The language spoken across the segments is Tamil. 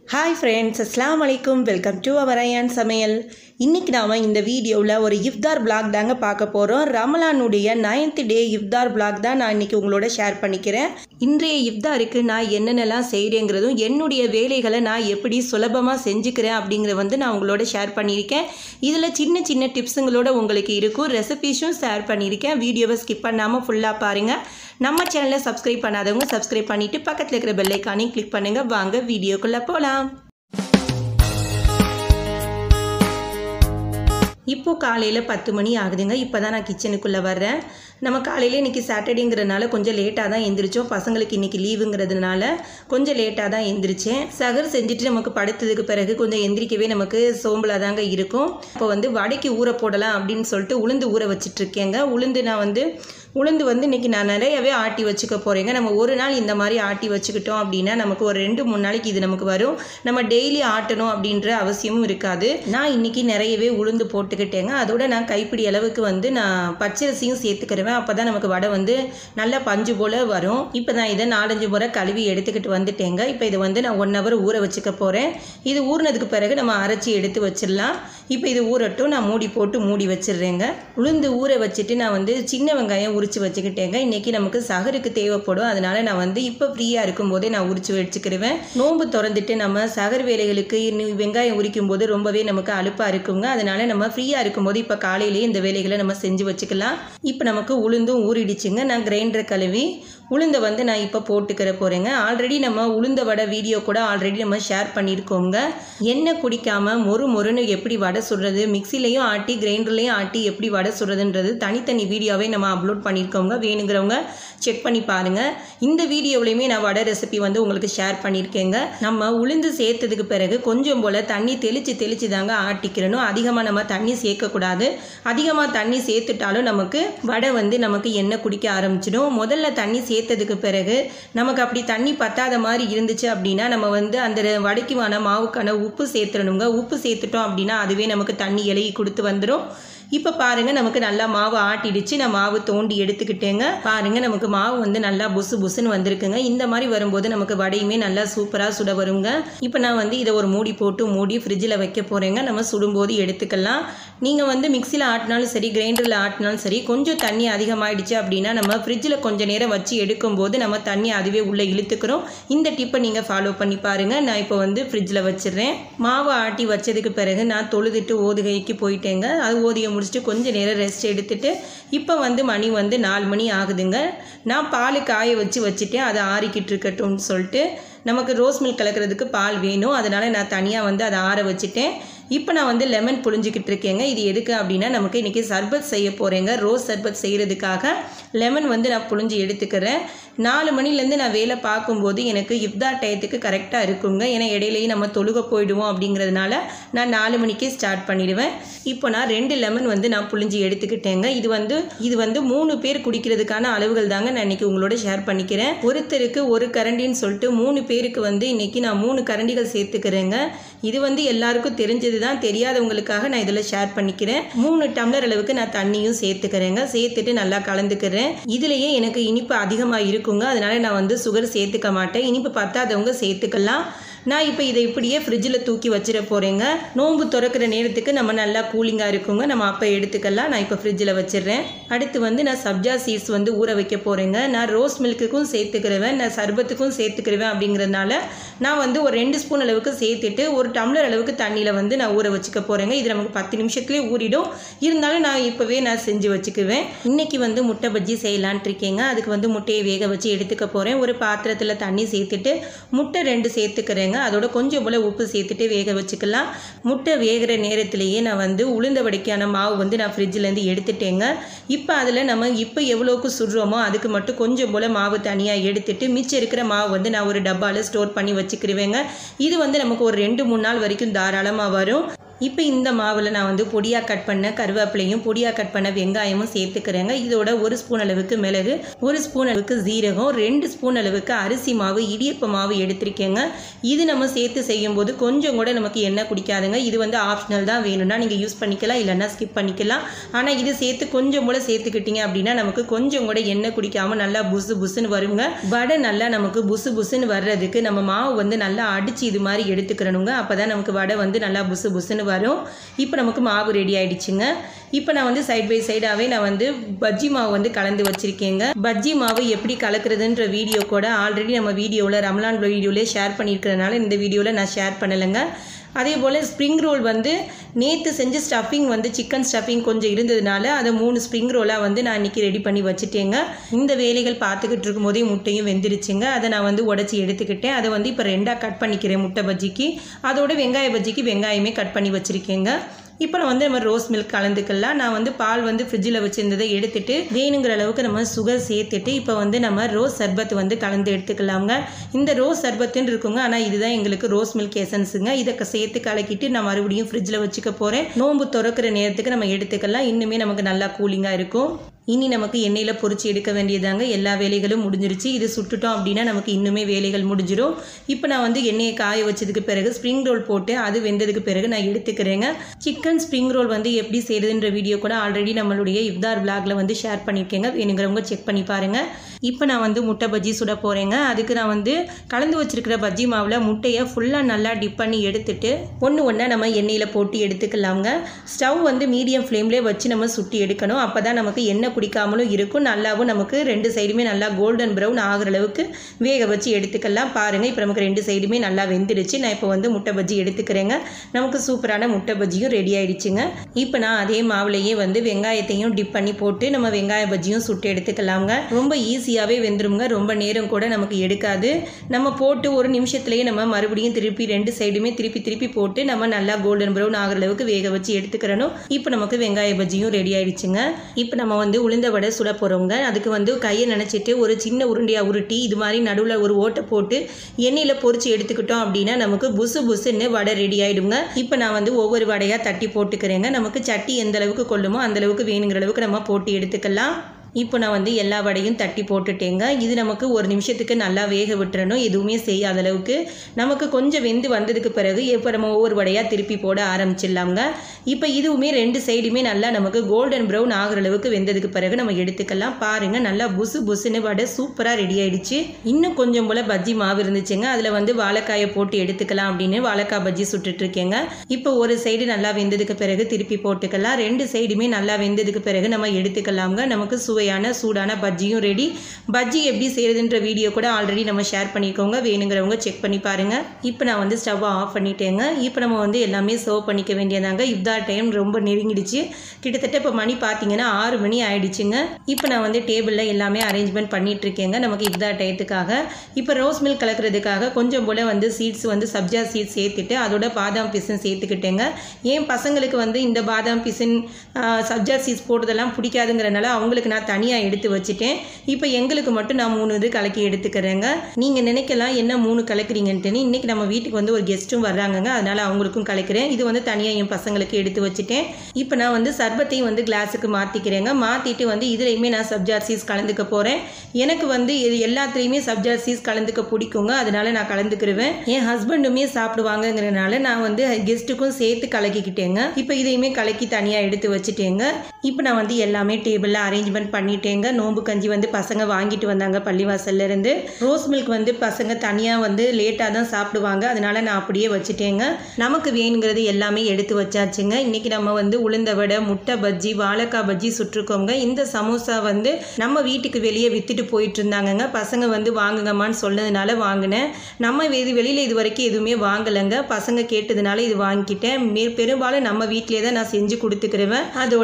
ஹாய் ஃப்ரெண்ட்ஸ் அஸ்லாம் வலைக்கும் வெல்கம் டு அவர் ஐயான் சமையல் இன்றைக்கி நாம் இந்த வீடியோவில் ஒரு இஃப்தார் பிளாக் தாங்க பார்க்க போகிறோம் ரமலானுடைய நைன்த் டே இஃப்தார் பிளாக் தான் நான் இன்றைக்கி உங்களோட ஷேர் பண்ணிக்கிறேன் இன்றைய இஃப்தாருக்கு நான் என்னென்னலாம் செய்கிறேங்கிறதும் என்னுடைய வேலைகளை நான் எப்படி சுலபமாக செஞ்சுக்கிறேன் அப்படிங்கிறத வந்து நான் உங்களோட ஷேர் பண்ணியிருக்கேன் இதில் சின்ன சின்ன டிப்ஸுங்களோட உங்களுக்கு இருக்கும் ரெசிபீஸும் ஷேர் பண்ணியிருக்கேன் வீடியோவை ஸ்கிப் பண்ணாமல் ஃபுல்லாக பாருங்கள் நம்ம சேனலை சப்ஸ்கிரைப் பண்ணாதவங்க சப்ஸ்கிரைப் பண்ணிவிட்டு பக்கத்தில் இருக்கிற பெல்லைக்கானையும் கிளிக் பண்ணுங்கள் வாங்க வீடியோக்குள்ளே போகலாம் இப்போ காலையில் பத்து மணி ஆகுதுங்க இப்போ தான் நான் கிச்சனுக்குள்ளே வர்றேன் நம்ம காலையில் இன்றைக்கி சாட்டர்டேங்கிறதுனால கொஞ்சம் லேட்டாக தான் எந்திரிச்சோம் பசங்களுக்கு இன்றைக்கி லீவுங்கிறதுனால கொஞ்சம் லேட்டாக தான் எந்திரிச்சேன் சகர் செஞ்சுட்டு நமக்கு படுத்ததுக்கு பிறகு கொஞ்சம் எந்திரிக்கவே நமக்கு சோம்பலாக தாங்க இருக்கும் இப்போ வந்து வடைக்கு ஊற போடலாம் அப்படின்னு சொல்லிட்டு உளுந்து ஊற வச்சிட்ருக்கேங்க உளுந்து நான் வந்து உளுந்து வந்து இன்றைக்கி நான் நிறையவே ஆட்டி வச்சுக்க போகிறேங்க நம்ம ஒரு நாள் இந்த மாதிரி ஆட்டி வச்சுக்கிட்டோம் அப்படின்னா நமக்கு ஒரு ரெண்டு மூணு நாளைக்கு இது நமக்கு வரும் நம்ம டெய்லி ஆட்டணும் அப்படின்ற அவசியமும் இருக்காது நான் இன்றைக்கி நிறையவே உளுந்து போட்டுக்கிட்டேங்க அதோட நான் கைப்பிடி அளவுக்கு வந்து நான் பச்சரிசியும் சேர்த்துக்கிறேன் அப்போ தான் நமக்கு வடை வந்து நல்லா பஞ்சு போல் வரும் இப்போ நான் இதை நாலஞ்சு முறை கழுவி எடுத்துக்கிட்டு வந்துட்டேங்க இப்போ இதை வந்து நான் ஒன் ஹவர் ஊற வச்சுக்க போகிறேன் இது ஊறினதுக்கு பிறகு நம்ம அரைச்சி எடுத்து வச்சிடலாம் இப்போ இது ஊறட்டும் நான் மூடி போட்டு மூடி வச்சிடுறேங்க உளுந்து ஊற வச்சுட்டு நான் வந்து சின்ன வெங்காயம் உரித்து வச்சுக்கிட்டேங்க இன்றைக்கி நமக்கு சகருக்கு தேவைப்படும் அதனால் நான் வந்து இப்போ ஃப்ரீயாக இருக்கும்போதே நான் உரித்து வச்சுக்கிடுவேன் நோன்பு திறந்துட்டு நம்ம சகர் வேலைகளுக்கு இன்னும் வெங்காயம் உரிக்கும் போது ரொம்பவே நமக்கு அலுப்பாக இருக்குங்க அதனால் நம்ம ஃப்ரீயாக இருக்கும்போது இப்போ காலையிலேயே இந்த வேலைகளை நம்ம செஞ்சு வச்சுக்கலாம் இப்போ நமக்கு உளுந்தும் ஊறிடுச்சுங்க நான் கிரைண்டர் கழுவி உளுந்தை வந்து நான் இப்போ போட்டுக்கிற போகிறேங்க ஆல்ரெடி நம்ம உளுந்த வடை வீடியோ கூட ஆல்ரெடி நம்ம ஷேர் பண்ணியிருக்கோங்க எண்ணெய் குடிக்காமல் மொறு மொறுன்னு எப்படி வடை சுடுறது மிக்சிலையும் ஆட்டி கிரைண்டர்லேயும் ஆட்டி எப்படி வடை சுடுறதுன்றது தனித்தனி வீடியோவே நம்ம அப்லோட் பண்ணியிருக்கோங்க வேணுங்கிறவங்க செக் பண்ணி பாருங்கள் இந்த வீடியோவிலையுமே நான் வடை ரெசிபி வந்து உங்களுக்கு ஷேர் பண்ணியிருக்கேங்க நம்ம உளுந்து சேர்த்ததுக்கு பிறகு கொஞ்சம் போல் தண்ணி தெளித்து தெளித்து தாங்க ஆட்டிக்கிறணும் அதிகமாக நம்ம தண்ணி சேர்க்கக்கூடாது அதிகமாக தண்ணி சேர்த்துட்டாலும் நமக்கு வடை வந்து நமக்கு எண்ணெய் குடிக்க ஆரம்பிச்சிடும் முதல்ல தண்ணி சேர்த்ததுக்கு பிறகு நமக்கு அப்படி தண்ணி பத்தாத மாதிரி இருந்துச்சு அப்படின்னா நம்ம வந்து அந்த வடைக்குவான மாவுக்கான உப்பு சேர்த்துடணுங்க உப்பு சேர்த்துட்டோம் அப்படின்னா அதுவே நமக்கு தண்ணி இலகி கொடுத்து வந்துடும் இப்போ பாருங்கள் நமக்கு நல்லா மாவு ஆட்டிடுச்சு நான் மாவு தோண்டி எடுத்துக்கிட்டேங்க பாருங்கள் நமக்கு மாவு வந்து நல்லா புசு புசுன்னு வந்திருக்குங்க இந்த மாதிரி வரும்போது நமக்கு வடையுமே நல்லா சூப்பராக சுட வருங்க இப்போ நான் வந்து இதை ஒரு மூடி போட்டு மூடி ஃப்ரிட்ஜில் வைக்க போகிறேங்க நம்ம சுடும்போது எடுத்துக்கலாம் நீங்கள் வந்து மிக்சியில் ஆட்டினாலும் சரி கிரைண்டரில் ஆட்டினாலும் சரி கொஞ்சம் தண்ணி அதிகமாகிடுச்சு அப்படின்னா நம்ம ஃப்ரிட்ஜில் கொஞ்சம் நேரம் வச்சு எடுக்கும்போது நம்ம தண்ணி அதுவே உள்ளே இழுத்துக்கிறோம் இந்த டிப்பை நீங்கள் ஃபாலோ பண்ணி பாருங்கள் நான் இப்போ வந்து ஃப்ரிட்ஜில் வச்சிடுறேன் மாவு ஆட்டி வச்சதுக்கு பிறகு நான் தொழுதுட்டு ஓதுகைக்கு போயிட்டேங்க அது ஓதிய முடிச்சுட்டு கொஞ்சம் நேரம் ரெஸ்ட் எடுத்துட்டு இப்போ வந்து மணி வந்து நாலு மணி ஆகுதுங்க நான் பால் காய வச்சு வச்சுட்டேன் அதை ஆறிக்கிட்டு இருக்கட்டும்னு சொல்லிட்டு நமக்கு ரோஸ் மில்க் கலக்கிறதுக்கு பால் வேணும் அதனால் நான் தனியாக வந்து அதை ஆற வச்சுட்டேன் இப்போ நான் வந்து லெமன் புழிஞ்சிக்கிட்டு இருக்கேங்க இது எதுக்கு அப்படின்னா நமக்கு இன்றைக்கி சர்பத் செய்ய போகிறேங்க ரோஸ் சர்பத் செய்கிறதுக்காக லெமன் வந்து நான் புழிஞ்சு எடுத்துக்கிறேன் நாலு மணிலேருந்து நான் வேலை பார்க்கும்போது எனக்கு இஃப்தார் டயத்துக்கு கரெக்டாக இருக்குங்க ஏன்னா இடையிலேயே நம்ம தொழுக போயிடுவோம் அப்படிங்கிறதுனால நான் நாலு மணிக்கே ஸ்டார்ட் பண்ணிடுவேன் இப்போ நான் ரெண்டு லெமன் வந்து நான் புழிஞ்சு எடுத்துக்கிட்டேங்க இது வந்து இது வந்து மூணு பேர் குடிக்கிறதுக்கான அளவுகள் தாங்க நான் இன்றைக்கி உங்களோட ஷேர் பண்ணிக்கிறேன் ஒருத்தருக்கு ஒரு கரண்டின்னு சொல்லிட்டு மூணு பேருக்கு வந்து இன்றைக்கி நான் மூணு கரண்டிகள் சேர்த்துக்கிறேங்க இது வந்து எல்லாருக்கும் தெரிஞ்சது தான் தெரியாதவங்களுக்காக நான் இதில் ஷேர் பண்ணிக்கிறேன் மூணு டம்ளர் அளவுக்கு நான் தண்ணியும் சேர்த்துக்கிறேங்க சேர்த்துட்டு நல்லா கலந்துக்கிறேன் இதுலேயே எனக்கு இனிப்பு அதிகமாக இருக்குங்க அதனால் நான் வந்து சுகர் சேர்த்துக்க மாட்டேன் இனிப்பு பத்தாதவங்க சேர்த்துக்கலாம் நான் இப்போ இதை இப்படியே ஃப்ரிட்ஜில் தூக்கி வச்சிட போகிறேங்க நோன்பு திறக்கிற நேரத்துக்கு நம்ம நல்லா கூலிங்காக இருக்குங்க நம்ம அப்போ எடுத்துக்கலாம் நான் இப்போ ஃப்ரிட்ஜில் வச்சிடுறேன் அடுத்து வந்து நான் சப்ஜா சீட்ஸ் வந்து ஊற வைக்க போகிறேங்க நான் ரோஸ் மில்க்குக்கும் சேர்த்துக்கிறவேன் நான் சர்பத்துக்கும் சேர்த்துக்கிறவேன் அப்படிங்கிறதுனால நான் வந்து ஒரு ரெண்டு ஸ்பூன் அளவுக்கு சேர்த்துட்டு ஒரு டம்ளர் அளவுக்கு தண்ணியில் வந்து நான் ஊற வச்சுக்க போகிறேங்க இது நமக்கு பத்து நிமிஷத்துலேயே ஊறிடும் இருந்தாலும் நான் இப்போவே நான் செஞ்சு வச்சுக்குவேன் இன்றைக்கி வந்து முட்டை பஜ்ஜி செய்யலான்ட்டு இருக்கேங்க அதுக்கு வந்து முட்டையை வேக வச்சு எடுத்துக்க போகிறேன் ஒரு பாத்திரத்தில் தண்ணி சேர்த்துட்டு முட்டை ரெண்டு சேர்த்துக்கிறேங்க அதோட கொஞ்சம் போல் உப்பு சேர்த்துட்டு வேக வச்சுக்கலாம் முட்டை வேகிற நேரத்திலேயே நான் வந்து உளுந்த வடைக்கான மாவு வந்து நான் ஃப்ரிட்ஜிலேருந்து எடுத்துட்டேங்க இப்போ அதில் நம்ம இப்போ எவ்வளோக்கு சுடுறோமோ அதுக்கு மட்டும் கொஞ்சம் போல் மாவு தனியாக எடுத்துட்டு மிச்சம் இருக்கிற மாவு வந்து நான் ஒரு டப்பாவில் ஸ்டோர் பண்ணி வச்சுக்கிருவேங்க இது வந்து நமக்கு ஒரு ரெண்டு மூணு நாள் வரைக்கும் தாராளமாக வரும் இப்போ இந்த மாவில் நான் வந்து பொடியாக கட் பண்ண கருவேப்பிலையும் பொடியாக கட் பண்ண வெங்காயமும் சேர்த்துக்கிறேங்க இதோட ஒரு ஸ்பூன் அளவுக்கு மிளகு ஒரு ஸ்பூன் அளவுக்கு ஜீரகம் ரெண்டு ஸ்பூன் அளவுக்கு அரிசி மாவு இடியப்ப மாவு எடுத்திருக்கேங்க இது நம்ம சேர்த்து செய்யும்போது கொஞ்சம் கூட நமக்கு எண்ணெய் குடிக்காதுங்க இது வந்து ஆப்ஷனல் தான் வேணும்னா நீங்கள் யூஸ் பண்ணிக்கலாம் இல்லைன்னா ஸ்கிப் பண்ணிக்கலாம் ஆனால் இது சேர்த்து கொஞ்சம் கூட சேர்த்துக்கிட்டீங்க அப்படின்னா நமக்கு கொஞ்சம் கூட எண்ணெய் குடிக்காமல் நல்லா புசு புசுன்னு வருங்க வடை நல்லா நமக்கு புசு புசுன்னு வர்றதுக்கு நம்ம மாவு வந்து நல்லா அடித்து இது மாதிரி எடுத்துக்கிறணுங்க அப்போ தான் நமக்கு வடை வந்து நல்லா புசு புசுன்னு வரும் இப்போ நமக்கு மாவு ரெடி ஆயிடுச்சுங்க இப்போ நான் வந்து சைட் பை சைடாகவே நான் வந்து பஜ்ஜி மாவு வந்து கலந்து வச்சுருக்கேங்க பஜ்ஜி மாவு எப்படி கலக்கிறதுன்ற வீடியோ கூட ஆல்ரெடி நம்ம வீடியோவில் ரம்லான் வீடியோவிலே ஷேர் பண்ணியிருக்கிறதுனால இந்த வீடியோவில் நான் ஷேர் பண்ணலைங்க அதே போல் ஸ்ப்ரிங் ரோல் வந்து நேற்று செஞ்ச ஸ்டஃபிங் வந்து சிக்கன் ஸ்டஃபிங் கொஞ்சம் இருந்ததுனால அதை மூணு ஸ்ப்ரிங் ரோலாக வந்து நான் இன்றைக்கி ரெடி பண்ணி வச்சுட்டேங்க இந்த வேலைகள் பார்த்துக்கிட்டு இருக்கும் போதே முட்டையும் வெந்துருச்சுங்க அதை நான் வந்து உடச்சி எடுத்துக்கிட்டேன் அதை வந்து இப்போ ரெண்டாக கட் பண்ணிக்கிறேன் முட்டை பஜ்ஜிக்கு அதோட வெங்காய பஜ்ஜிக்கு வெங்காயமே கட் பண்ணி வச்சுருக்கேங்க இப்போ நான் வந்து நம்ம ரோஸ் மில்க் கலந்துக்கலாம் நான் வந்து பால் வந்து ஃப்ரிட்ஜில் வச்சுருந்ததை எடுத்துட்டு வேணுங்கிற அளவுக்கு நம்ம சுகர் சேர்த்துட்டு இப்போ வந்து நம்ம ரோஸ் சர்பத் வந்து கலந்து எடுத்துக்கலாங்க இந்த ரோஸ் சர்பத்துன்னு இருக்குங்க ஆனால் இதுதான் எங்களுக்கு ரோஸ் மில்க் எசன்ஸுங்க இதை க- சேர்த்து கலக்கிட்டு நான் மறுபடியும் ஃப்ரிட்ஜில் வச்சுக்க போகிறேன் நோன்பு திறக்கிற நேரத்துக்கு நம்ம எடுத்துக்கலாம் இன்னுமே நமக்கு நல்லா கூலிங்காக இருக்கும் இனி நமக்கு எண்ணெயில் பொரிச்சு எடுக்க வேண்டியதாங்க எல்லா வேலைகளும் முடிஞ்சிருச்சு இது சுட்டுட்டோம் அப்படின்னா நமக்கு இன்னுமே வேலைகள் முடிஞ்சிடும் இப்போ நான் வந்து எண்ணெயை காய வச்சதுக்கு பிறகு ஸ்ப்ரிங் ரோல் போட்டு அது வெந்ததுக்கு பிறகு நான் எடுத்துக்கிறேங்க சிக்கன் ஸ்ப்ரிங் ரோல் வந்து எப்படி செய்யுதுன்ற வீடியோ கூட ஆல்ரெடி நம்மளுடைய இஃப்தார் vlogல வந்து ஷேர் பண்ணியிருக்கேங்க வேணுங்கிறவங்க செக் பண்ணி பாருங்க இப்போ நான் வந்து முட்டை பஜ்ஜி சுட போகிறேங்க அதுக்கு நான் வந்து கலந்து வச்சிருக்கிற பஜ்ஜி மாவில் முட்டையை ஃபுல்லாக நல்லா டிப் பண்ணி எடுத்துட்டு ஒன்று ஒன்றா நம்ம எண்ணெயில் போட்டு எடுத்துக்கலாங்க ஸ்டவ் வந்து மீடியம் ஃப்ளேம்லேயே வச்சு நம்ம சுட்டி எடுக்கணும் அப்போ தான் நமக்கு எண்ணெய் குடிக்காமலும் இருக்கும் நல்லாவும் நமக்கு ரெண்டு சைடுமே நல்லா கோல்டன் ப்ரௌன் ஆகிற அளவுக்கு வேக வச்சு எடுத்துக்கலாம் பாருங்கள் இப்போ நமக்கு ரெண்டு சைடுமே நல்லா வெந்துடுச்சு நான் இப்போ வந்து முட்டை பஜ்ஜி எடுத்துக்கிறேங்க நமக்கு சூப்பரான முட்டை பஜ்ஜியும் ரெடி ஆயிடுச்சுங்க இப்போ நான் அதே மாவுலையே வந்து வெங்காயத்தையும் டிப் பண்ணி போட்டு நம்ம வெங்காய பஜ்ஜியும் சுட்டு எடுத்துக்கலாங்க ரொம்ப ஈஸியாகவே வெந்துருங்க ரொம்ப நேரம் கூட நமக்கு எடுக்காது நம்ம போட்டு ஒரு நிமிஷத்துலேயே நம்ம மறுபடியும் திருப்பி ரெண்டு சைடுமே திருப்பி திருப்பி போட்டு நம்ம நல்லா கோல்டன் ப்ரௌன் ஆகிற அளவுக்கு வேக வச்சு எடுத்துக்கிறணும் இப்போ நமக்கு வெங்காய பஜ்ஜியும் ரெடி ஆயிடுச்சுங்க இப்போ நம்ம வந்து உளுந்த வடை சுட போகிறோங்க அதுக்கு வந்து கையை நினச்சிட்டு ஒரு சின்ன உருண்டையாக உருட்டி இது மாதிரி நடுவில் ஒரு ஓட்டை போட்டு எண்ணெயில் பொரிச்சு எடுத்துக்கிட்டோம் அப்படின்னா நமக்கு புசு புசுன்னு வடை ரெடி ஆயிடுங்க இப்போ நான் வந்து ஒவ்வொரு வடையாக தட்டி போட்டுக்கிறேங்க நமக்கு சட்டி எந்த அளவுக்கு கொள்ளுமோ அந்த அளவுக்கு வேணுங்கிற அளவுக்கு நம்ம போட்டு எடுத்துக்கலாம் இப்போ நான் வந்து எல்லா வடையும் தட்டி போட்டுட்டேங்க இது நமக்கு ஒரு நிமிஷத்துக்கு நல்லா வேக விட்டுறணும் எதுவுமே செய்யாத அளவுக்கு நமக்கு கொஞ்சம் வெந்து வந்ததுக்கு பிறகு இப்போ நம்ம ஒவ்வொரு வடையாக திருப்பி போட ஆரம்பிச்சிடலாங்க இப்போ இதுவுமே ரெண்டு சைடுமே நல்லா நமக்கு கோல்டன் ப்ரௌன் ஆகிற அளவுக்கு வெந்ததுக்கு பிறகு நம்ம எடுத்துக்கலாம் பாருங்கள் நல்லா புசு புசுன்னு வடை சூப்பராக ரெடி ஆயிடுச்சு இன்னும் கொஞ்சம் போல் பஜ்ஜி மாவு இருந்துச்சுங்க அதில் வந்து வாழைக்காயை போட்டு எடுத்துக்கலாம் அப்படின்னு வாழைக்காய் பஜ்ஜி சுட்டுட்டு இருக்கேங்க இப்போ ஒரு சைடு நல்லா வெந்ததுக்கு பிறகு திருப்பி போட்டுக்கலாம் ரெண்டு சைடுமே நல்லா வெந்ததுக்கு பிறகு நம்ம எடுத்துக்கலாங்க நமக்கு சுவையான சூடான பஜ்ஜியும் ரெடி பஜ்ஜி எப்படி செய்யறதுன்ற வீடியோ கூட ஆல்ரெடி நம்ம ஷேர் பண்ணியிருக்கோங்க வேணுங்கிறவங்க செக் பண்ணி பாருங்க இப்போ நான் வந்து ஸ்டவ்வை ஆஃப் பண்ணிட்டேங்க இப்போ நம்ம வந்து எல்லாமே சர்வ் பண்ணிக்க வேண்டியதாங்க இஃப்தார் டைம் ரொம்ப நெருங்கிடுச்சு கிட்டத்தட்ட இப்போ மணி பார்த்தீங்கன்னா ஆறு மணி ஆயிடுச்சுங்க இப்போ நான் வந்து டேபிளில் எல்லாமே அரேஞ்ச்மெண்ட் பண்ணிட்டு இருக்கேங்க நமக்கு இஃப்தார் டயத்துக்காக இப்போ ரோஸ் மில்க் கலக்கிறதுக்காக கொஞ்சம் போல் வந்து சீட்ஸ் வந்து சப்ஜா சீட்ஸ் சேர்த்துட்டு அதோட பாதாம் பிசின் சேர்த்துக்கிட்டேங்க ஏன் பசங்களுக்கு வந்து இந்த பாதாம் பிசின் சப்ஜா சீட்ஸ் போடுறதெல்லாம் பிடிக்காதுங்கிறனால அவங்களுக்கு நான் தனியாக எடுத்து வச்சுட்டேன் இப்போ எங்களுக்கு மட்டும் நான் மூணு இது கலக்கி எடுத்துக்கிறேங்க நீங்கள் நினைக்கலாம் என்ன மூணு கலக்குறீங்கன்ட்டுன்னு இன்றைக்கி நம்ம வீட்டுக்கு வந்து ஒரு கெஸ்ட்டும் வர்றாங்கங்க அதனால் அவங்களுக்கும் கலக்கிறேன் இது வந்து தனியாக என் பசங்களுக்கு எடுத்து வச்சுட்டேன் இப்போ நான் வந்து சர்பத்தையும் வந்து கிளாஸுக்கு மாற்றிக்கிறேங்க மாற்றிட்டு வந்து இதுலேயுமே நான் சப்ஜா சீஸ் கலந்துக்க போகிறேன் எனக்கு வந்து இது எல்லாத்துலேயுமே சப்ஜா சீஸ் கலந்துக்க பிடிக்குங்க அதனால நான் கலந்துக்கிருவேன் என் ஹஸ்பண்டுமே சாப்பிடுவாங்கங்கிறனால நான் வந்து கெஸ்ட்டுக்கும் சேர்த்து கலக்கிக்கிட்டேங்க இப்போ இதையுமே கலக்கி தனியாக எடுத்து வச்சுட்டேங்க இப்போ நான் வந்து எல்லாமே டேபிளில் அரேஞ்ச்மெண்ட் பண்ணிட்டேங்க நோம்பு கஞ்சி வந்து பசங்க வாங்கிட்டு வந்தாங்க பள்ளிவாசல்ல இருந்து ரோஸ் மில்க் வந்து பசங்க தனியாக வந்து லேட்டாக தான் சாப்பிடுவாங்க அதனால நான் அப்படியே வச்சுட்டேங்க நமக்கு வேணுங்கிறது எல்லாமே எடுத்து வச்சாச்சுங்க இன்னைக்கு நம்ம வந்து உளுந்த வடை முட்டை பஜ்ஜி வாழைக்காய் பஜ்ஜி சுட்டிருக்கோங்க இந்த சமோசா வந்து நம்ம வீட்டுக்கு வெளியே வித்துட்டு போயிட்டு இருந்தாங்கங்க பசங்க வந்து வாங்குங்கம்மான்னு சொன்னதுனால வாங்கினேன் நம்ம இது வெளியில் இது வரைக்கும் எதுவுமே வாங்கலைங்க பசங்க கேட்டதுனால இது வாங்கிக்கிட்டேன் மே பெரும்பாலும் நம்ம வீட்டிலே தான் நான் செஞ்சு கொடுத்துக்கிறேன் அதோட வெங்காய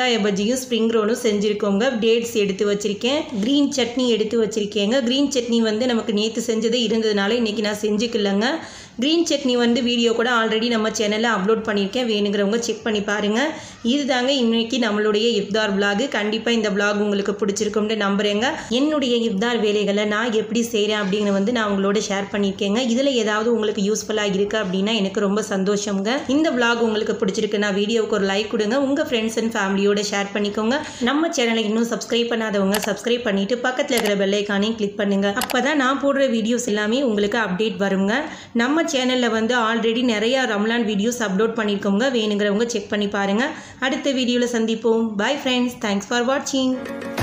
வெங்காய பஜ்ஜியும் ஸ்ப்ரிங் ரோலும் செஞ்சுருக்கோங்க டேட்ஸ் எடுத்து வச்சுருக்கேன் க்ரீன் சட்னி எடுத்து வச்சுருக்கேங்க க்ரீன் சட்னி வந்து நமக்கு நேற்று செஞ்சதே இருந்ததுனால இன்றைக்கி நான் செஞ்சுக்கலங்க க்ரீன் சட்னி வந்து வீடியோ கூட ஆல்ரெடி நம்ம சேனலில் அப்லோட் பண்ணியிருக்கேன் வேணுங்கிறவங்க செக் பண்ணி பாருங்கள் இது தாங்க இன்றைக்கி நம்மளுடைய இஃப்தார் vlog கண்டிப்பாக இந்த vlog உங்களுக்கு பிடிச்சிருக்கும்னு நம்புகிறேங்க என்னுடைய இஃப்தார் வேலைகளை நான் எப்படி செய்கிறேன் அப்படிங்கிறத வந்து நான் உங்களோட ஷேர் பண்ணியிருக்கேங்க இதில் ஏதாவது உங்களுக்கு யூஸ்ஃபுல்லாக இருக்குது அப்படின்னா எனக்கு ரொம்ப சந்தோஷங்க இந்த vlog உங்களுக்கு பிடிச்சிருக்குன்னா வீடியோவுக்கு ஒரு லைக் கொடுங்க உங்கள் ஃப்ரெண்ட்ஸ் அண்ட் ஃபேமிலியோட ஷேர் பண்ணிக்கோங்க நம்ம சேனலை இன்னும் சப்ஸ்கிரைப் பண்ணாதவங்க சப்ஸ்கிரைப் பண்ணிவிட்டு பக்கத்தில் இருக்கிற பெல்லைக்கானையும் கிளிக் பண்ணுங்கள் அப்போ தான் நான் போடுற வீடியோஸ் எல்லாமே உங்களுக்கு அப்டேட் வருங்க நம்ம சேனலில் வந்து ஆல்ரெடி நிறையா ரம்லான் வீடியோஸ் அப்லோட் பண்ணியிருக்கோங்க வேணுங்கிறவங்க செக் பண்ணி பாருங்கள் அடுத்த வீடியோவில் சந்திப்போம் பை ஃப்ரெண்ட்ஸ் தேங்க்ஸ் ஃபார் வாட்சிங்